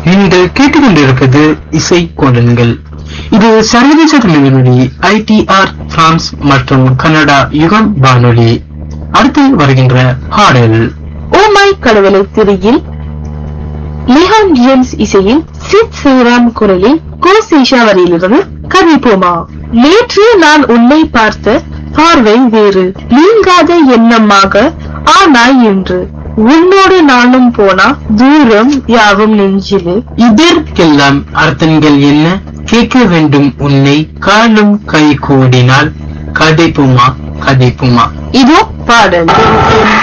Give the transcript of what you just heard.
நீங்கள் கேட்டுக்கொண்டிருப்பது இசை கோலன்கள் இது சர்வதேச தமிழொலி ஐடிஆர் பிரான்ஸ் மற்றும் கனடா யுகம் வானொலி அடுத்து வருகின்ற பாடல் ஓமாய் கடவுளை திரியில் லிஹான் ஜேம்ஸ் இசையில் சித் சிவராம் குரலில் கோ சேஷாவரியிலிருந்து கதைப்போமா நேற்று நான் உன்னை பார்த்த பார்வை வேறு நீங்காத எண்ணமாக ஆனாய் என்று உன்னோடு நானும் போனா தூரம் யாவும் நெஞ்சிலே இதற்கெல்லாம் அர்த்தங்கள் என்ன கேட்க வேண்டும் உன்னை காலும் கை கூடினால் கதைப்புமா கதைப்புமா இதோ பாடல்